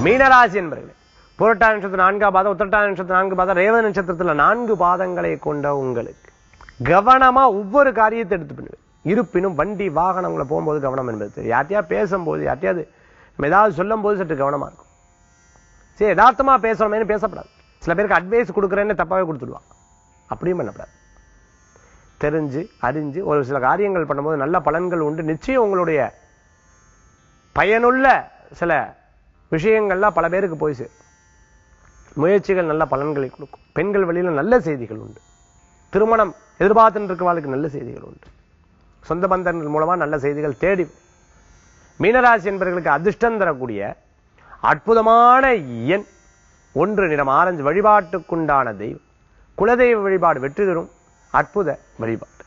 மீனராசி என்பர்களே புரட்டாதி நட்சத்திரம் நான்காம் பாதம் உத்திரட்டாதி நட்சத்திரம் நான்கு பாதம் ரேவதி நட்சத்திரத்துல நான்கு பாதங்களை கொண்ட உங்களுக்கு கவனமா ஒவ்வொரு காரியத்தை எடுத்து பண்ணுவேன் இருப்பினும் வண்டி வாகனங்களை போகும்போது கவனம் என்பது தெரியும் யார்ட்டையா பேசும்போது யார்ட்டையாவது நம்ம ஏதாவது சொல்லும் போது சற்று கவனமா இருக்கும் சரி யதார்த்தமா பேசணுமேனு பேசப்படாது சில பேருக்கு அட்வைஸ் கொடுக்குறேன்னு தப்பாவே கொடுத்துடுவான் அப்படியும் பண்ணக்கூடாது தெரிஞ்சு அறிஞ்சு ஒரு சில காரியங்கள் பண்ணும்போது நல்ல பலன்கள் உண்டு நிச்சயம் உங்களுடைய பயனுள்ள சில விஷயங்கள்லாம் பல பேருக்கு போய் சேரும் முயற்சிகள் நல்ல பலன்களை கொடுக்கும் பெண்கள் வழியில நல்ல செய்திகள் உண்டு திருமணம் எதிர்பார்த்துட்டு இருக்கிறவர்களுக்கு நல்ல செய்திகள் உண்டு சொந்த பந்தங்கள் மூலமா நல்ல செய்திகள் தேடி வரும். மீனராசி என்பவர்களுக்கு அதிர்ஷ்டம் தரக்கூடிய அற்புதமான எண் ஒன்று நிறம் ஆரஞ்சு வழிபாட்டுக்குண்டான தெய்வம் குலதெய்வ வழிபாடு வெற்றி தரும் அற்புத வழிபாடு